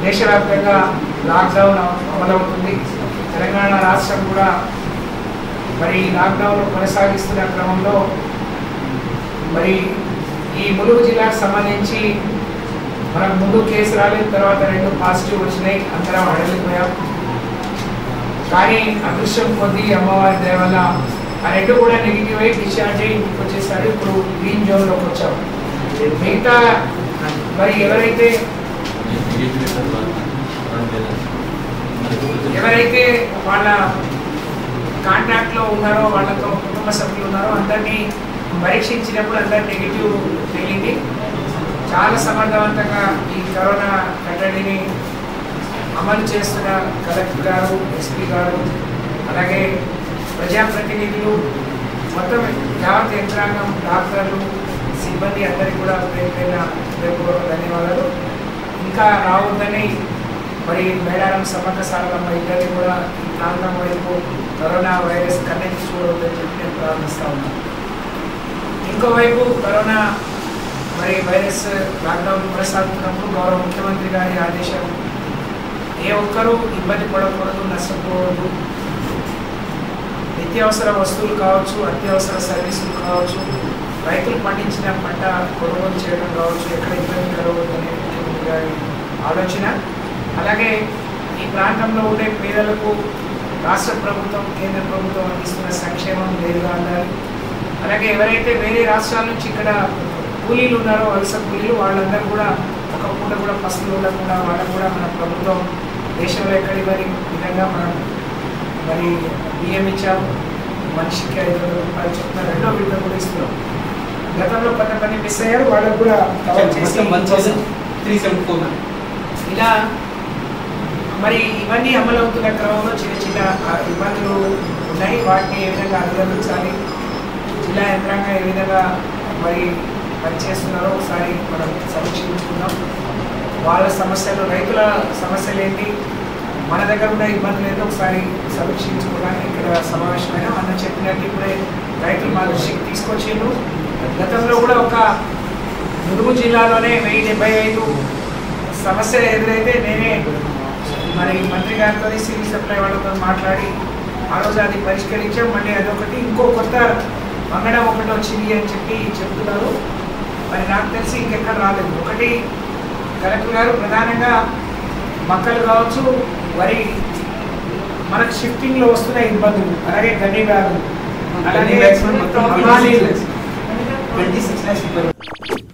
దేశవ్యాప్తంగా లాక్డౌన్ అమలవుతుంది తెలంగాణ రాష్ట్రం కూడా మరి లాక్డౌన్ కొనసాగిస్తున్న క్రమంలో మరి ఈ ములుగు జిల్లాకు సంబంధించి మనం ముందు కేసు రాలేదు తర్వాత రెండు పాజిటివ్ వచ్చినాయి అందరం అడగలేకపోయాం కానీ అదృష్టం కొద్దీ అమ్మవారి దయ వల్ల ఆ రెండు కూడా నెగిటివ్ అయి డిశ్చార్జ్ అయ్యి ఇంటికి వచ్చేసారు ఇప్పుడు గ్రీన్ జోన్లోకి వచ్చాం మిగతా మరి ఎవరైతే ఎవరైతే వాళ్ళ కాంటాక్ట్లో ఉన్నారో వాళ్ళతో కుటుంబ సభ్యులు ఉన్నారో అందరినీ పరీక్షించినప్పుడు అందరు నెగిటివ్ తేలింది చాలా సమర్థవంతంగా ఈ కరోనా కట్టడిని అమలు చేస్తున్న కలెక్టర్ గారు ఎస్పీ గారు అలాగే ప్రజాప్రతినిధులు మొత్తం యావత్ యంత్రాంగం డాక్టర్లు సిబ్బంది అందరికీ కూడా పేరు పైన హృదయపూర్వక ధన్యవాదాలు ఇంకా రావద్దని మరి మేడారం సమర్థ సారలమ్మ ఇద్దరిని కూడా ఈ ప్రాంతం వైపు కరోనా వైరస్ కన్నెత్తి చూడవద్దని చెప్పి నేను ప్రారంభిస్తా ఉన్నాను ఇంకోవైపు కరోనా మరి వైరస్ లాక్డౌన్ కొనసాగుతున్నప్పుడు గౌరవ ముఖ్యమంత్రి గారి ఆదేశం ఏ ఒక్కరూ ఇబ్బంది పడకూడదు నష్టపోవద్దు నిత్యావసర వస్తువులు కావచ్చు అత్యవసర సర్వీసులు కావచ్చు రైతులు పండించిన పంట కొనుగోలు చేయడం కావచ్చు ఎక్కడ ఇబ్బంది కలగవద్దనే ముఖ్యమంత్రి గారి ఆలోచన అలాగే ఈ ప్రాంతంలో ఉండే పేదలకు రాష్ట్ర ప్రభుత్వం కేంద్ర ప్రభుత్వం అందిస్తున్న సంక్షేమం నేరుగా అందాలి అలాగే ఎవరైతే వేరే రాష్ట్రాల నుంచి ఇక్కడ కూలీలు ఉన్నారో వలస కూలీలు వాళ్ళందరూ కూడా ఒక పూట కూడా పస్తులు ఉండకుండా వాళ్ళకు కూడా మన ప్రభుత్వం దేశంలో ఎక్కడి మరి విధంగా మనం మరి బియ్యం ఇచ్చాము మనిషికి ఐదు వందల రూపాయలు చొప్పున రెండో విడత కూడా ఇస్తున్నాం గతంలో కొంతమంది మిస్ అయ్యారు వాళ్ళకు కూడా కవర్ చేసి మొత్తం one thousand three seventy four ఇలా మరి ఇవన్నీ అమలవుతున్న క్రమంలో చిన్న చిన్న ఆ, ఇబ్బందులు ఉన్నాయి వాటిని ఏ విధంగా అధిగమించాలి జిల్లా యంత్రాంగం ఏ విధంగా మరి పనిచేస్తున్నారో ఒకసారి మనం సమీక్షించుకుందాం వాళ్ళ సమస్యలు రైతుల సమస్యలు ఏంటి మన దగ్గర ఉన్న ఇబ్బందులు ఏంటో ఒకసారి సమీక్షించుకోవడానికి ఇక్కడ సమావేశమైన అన్న చెప్పినట్టు ఇప్పుడే రైతులు మా దృష్టికి తీసుకొచ్చిండ్రు గతంలో కూడా ఒక ములుగు జిల్లాలోనే వెయ్యి డెబ్బై ఐదు సమస్యలు ఎదురైతే నేనే మరి మంత్రి గారితో సివిల్ సప్లై వాళ్ళతో మాట్లాడి ఆ రోజు అది పరిష్కరించాం మళ్ళీ అదొకటి ఇంకో కొత్త మంగళం ఒకటి వచ్చింది అని చెప్పి చెప్తున్నారు మరి నాకు తెలిసి ఇంకెక్కడ రాలేదు ఒకటి కలెక్టర్ గారు ప్రధానంగా మక్కలు కావచ్చు వరి మనకు షిఫ్టింగ్లో వస్తున్న ఇబ్బందులు అలాగే గడ్డి బ్యాగులు అలాగే మొత్తం హమాలీలు. Twenty six lakhs